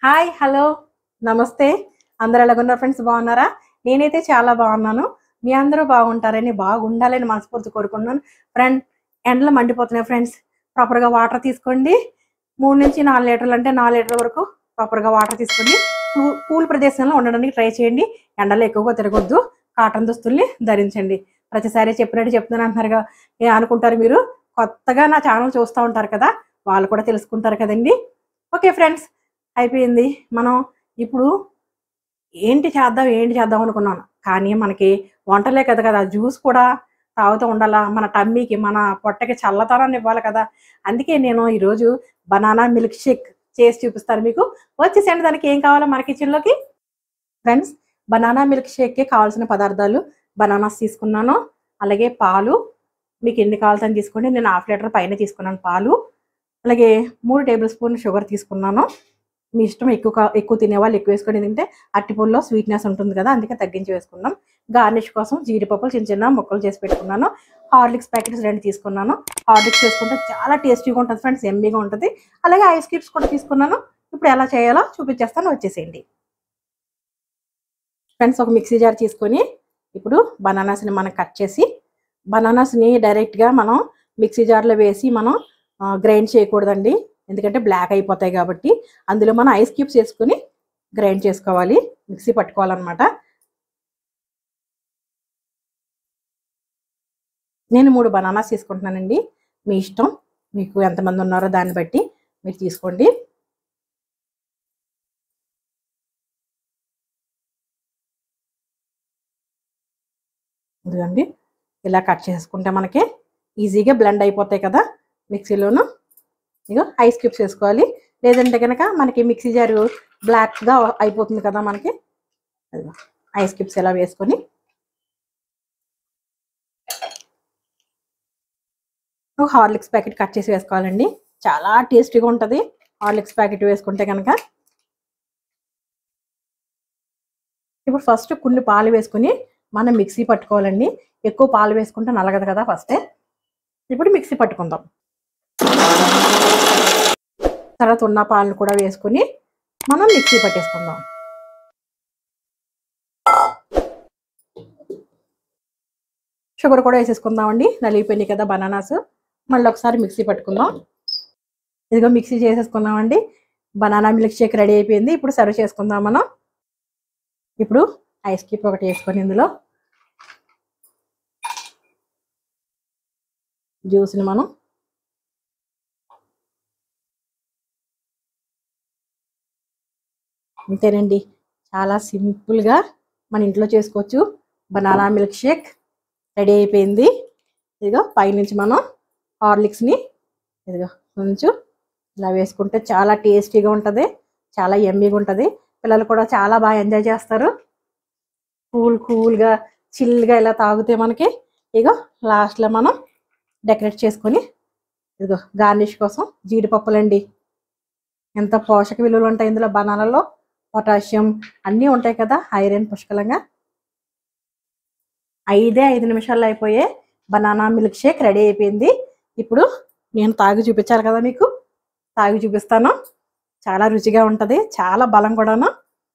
Hi hello నమస్తే అందరు ఎలాగున్నారు friends బాగున్నారా నేనైతే చాలా బాగున్నాను మీ అందరూ బాగుంటారని బాగుండాలని మనస్ఫూర్తి కోరుకుంటున్నాను ఫ్రెండ్ ఎండలు మండిపోతున్నాయి ఫ్రెండ్స్ ప్రాపర్గా వాటర్ తీసుకోండి మూడు నుంచి నాలుగు లీటర్లు అంటే నాలుగు లీటర్ల వరకు ప్రాపర్గా వాటర్ తీసుకోండి కూ- కూల్ ప్రదేశంలో ఉండడానికి ట్రై చేయండి ఎండలో ఎక్కువగా తిరగొద్దు కాటన్ దుస్తుల్ని ధరించండి ప్రతిసారి చెప్పినట్టు చెప్తున్నాను అంటున్నారుగా ఏ అనుకుంటారు మీరు కొత్తగా నా ఛానల్ చూస్తూ ఉంటారు కదా వాళ్ళు కూడా తెలుసుకుంటారు కదండి ఓకే ఫ్రెండ్స్ అయిపోయింది మనం ఇప్పుడు ఏంటి చేద్దాం ఏంటి చేద్దాం అనుకున్నాను కానీ మనకి వంటలే కదా కదా జ్యూస్ కూడా తాగుతూ ఉండాలా మన టమ్మీకి మన పొట్టకి చల్లతనాన్ని ఇవ్వాలి కదా అందుకే నేను ఈరోజు బనానా మిల్క్ షేక్ చేసి చూపిస్తాను మీకు వచ్చేసండి దానికి ఏం కావాలో మన కిచెన్లోకి ఫ్రెండ్స్ బనానా మిల్క్ షేక్కి కావాల్సిన పదార్థాలు బనానాస్ తీసుకున్నాను అలాగే పాలు మీకు ఎన్ని కావాల్సిన తీసుకోండి నేను హాఫ్ లీటర్ పైన తీసుకున్నాను పాలు అలాగే మూడు టేబుల్ స్పూన్ షుగర్ తీసుకున్నాను మీ ఇష్టం ఎక్కువ కా- ఎక్కువ తినేవాళ్ళు ఎక్కువ వేసుకొని తింటే అట్టిపూల్లో స్వీట్నెస్ ఉంటుంది కదా అందుకే తగ్గించి వేసుకున్నాం గార్నిష్ కోసం జీడిపప్పులు చిన్న చిన్న ముక్కలు చేసి పెట్టుకున్నాను హార్లిక్స్ ప్యాకెట్స్ రెండు తీసుకున్నాను హార్లిక్స్ వేసుకుంటే చాలా టేస్టీగా ఉంటుంది ఫ్రెండ్స్ ఎమ్మీగా ఉంటుంది అలాగే ఐస్ క్యూబ్స్ కూడా తీసుకున్నాను ఇప్పుడు ఎలా చేయాలో చూపించేస్తాను వచ్చేసేయండి ఫ్రెండ్స్ ఒక మిక్సీ జార్ తీసుకొని ఇప్పుడు బనానాస్ని మనం కట్ చేసి బనానాస్ని డైరెక్ట్గా మనం మిక్సీ జార్లో వేసి మనం గ్రైండ్ చేయకూడదండి ఎందుకంటే బ్లాక్ అయిపోతాయి కాబట్టి అందులో మనం ఐస్ క్యూబ్స్ వేసుకొని గ్రైండ్ చేసుకోవాలి మిక్సీ పట్టుకోవాలన్నమాట నేను మూడు బనానాస్ తీసుకుంటున్నానండి మీ ఇష్టం మీకు ఎంతమంది ఉన్నారో దాన్ని బట్టి మీరు తీసుకోండి ఇదిగోండి ఇలా కట్ చేసుకుంటే మనకి ఈజీగా బ్లెండ్ అయిపోతాయి కదా మిక్సీలోను ఇగో ఐస్ క్యూబ్స్ వేసుకోవాలి లేదంటే కనుక మనకి మిక్సీ జారు బ్లాక్గా అయిపోతుంది కదా మనకి అదిగో ఐస్ క్యూబ్స్ ఇలా వేసుకొని ఒక హార్లిక్స్ ప్యాకెట్ కట్ చేసి వేసుకోవాలండి చాలా టేస్టీగా ఉంటుంది హార్లిక్స్ ప్యాకెట్ వేసుకుంటే కనుక ఇప్పుడు ఫస్ట్ కొన్ని పాలు వేసుకుని మనం మిక్సీ పట్టుకోవాలండి ఎక్కువ పాలు వేసుకుంటే నలగదు కదా ఫస్టే ఇప్పుడు మిక్సీ పట్టుకుందాం తర్వాత ఉన్న పాలను కూడా వేసుకుని మనం మిక్సీ పట్టేసుకుందాం షుగర్ కూడా వేసేసుకుందామండి నలిగిపోయినాయి కదా బనానాస్ మళ్ళీ ఒకసారి మిక్సీ పట్టుకుందాం ఇదిగో మిక్సీ చేసేసుకుందామండి బనానా మిల్క్ షేక్ రెడీ అయిపోయింది ఇప్పుడు సర్వ్ చేసుకుందాం మనం ఇప్పుడు ఐస్ క్యూబ్ ఒకటి వేసుకొని ఇందులో జ్యూస్ని మనం అంతేనండి చాలా సింపుల్గా మన ఇంట్లో చేసుకోవచ్చు బనానా మిల్క్ షేక్ రెడీ అయిపోయింది ఇదిగో పైనుంచి మనం హార్లిక్స్ని ఇదిగో కొంచెం ఇలా వేసుకుంటే చాలా టేస్టీగా ఉంటుంది చాలా ఎమ్మీగా ఉంటుంది పిల్లలు కూడా చాలా బాగా ఎంజాయ్ చేస్తారు కూల్ కూల్గా చిల్గా ఇలా తాగితే మనకి ఇగో లాస్ట్లో మనం డెకరేట్ చేసుకొని ఇదిగో గార్నిష్ కోసం జీడిపప్పులండి ఎంత పోషక విలువలు ఉంటాయి ఇందులో బనానాలో పొటాషియం అన్నీ ఉంటాయి కదా ఐరన్ పుష్కలంగా ఐదే ఐదు నిమిషాల్లో అయిపోయే బనానా మిల్క్ షేక్ రెడీ అయిపోయింది ఇప్పుడు నేను తాగి చూపించాలి కదా మీకు తాగి చూపిస్తాను చాలా రుచిగా ఉంటుంది చాలా బలం కూడాను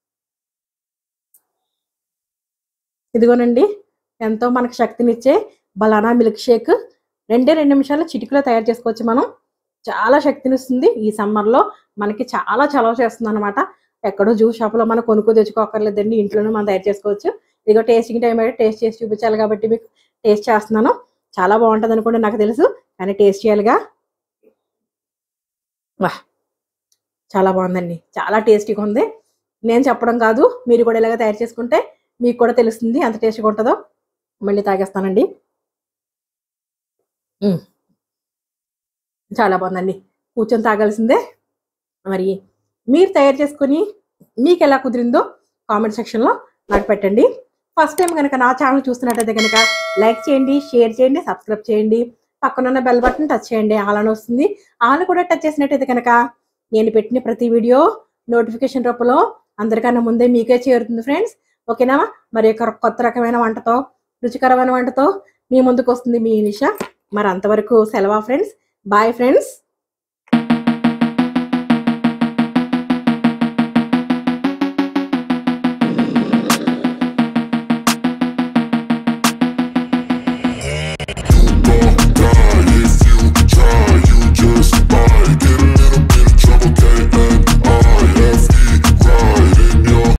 ఇదిగోనండి ఎంతో మనకు శక్తినిచ్చే బనానా మిల్క్ షేక్ రెండే రెండు నిమిషాల్లో చిటికలో తయారు చేసుకోవచ్చు మనం చాలా శక్తినిస్తుంది ఈ సమ్మర్లో మనకి చాలా చలవ చేస్తుంది అనమాట ఎక్కడో జ్యూస్ షాప్లో మనం కొనుక్కో తెచ్చుకోకర్లేదండి ఇంట్లోనే మనం తయారు చేసుకోవచ్చు ఇదిగో టేస్టింగ్ టైం అయితే టేస్ట్ చేసి చూపించాలి కాబట్టి మీకు టేస్ట్ చేస్తున్నాను చాలా బాగుంటుంది అనుకోండి నాకు తెలుసు కానీ టేస్ట్ చేయాలిగా వా చాలా బాగుందండి చాలా టేస్టీగా ఉంది నేను చెప్పడం కాదు మీరు కూడా ఇలాగ తయారు చేసుకుంటే మీకు కూడా తెలుస్తుంది ఎంత టేస్ట్గా ఉంటుందో మళ్ళీ తాగేస్తానండి మ్మ్. చాలా బాగుందండి కూర్చొని తాగాల్సిందే మరి మీరు తయారు చేసుకొని మీకు ఎలా కుదిరిందో కామెంట్ సెక్షన్లో నాకు పెట్టండి ఫస్ట్ టైం కనుక నా ఛానల్ చూస్తున్నట్టయితే కనుక లైక్ చేయండి షేర్ చేయండి సబ్స్క్రైబ్ చేయండి పక్కనున్న బెల్ బటన్ టచ్ చేయండి ఆల్ వస్తుంది ఆల్ కూడా టచ్ చేసినట్టయితే కనుక నేను పెట్టిన ప్రతి వీడియో నోటిఫికేషన్ రూపంలో అందరికన్నా ముందే మీకే చేరుతుంది ఫ్రెండ్స్ ఓకేనా మరి ఒక కొత్త రకమైన వంటతో రుచికరమైన వంటతో మీ ముందుకు వస్తుంది మీ నిష మరి అంతవరకు సెలవా ఫ్రెండ్స్ బాయ్ ఫ్రెండ్స్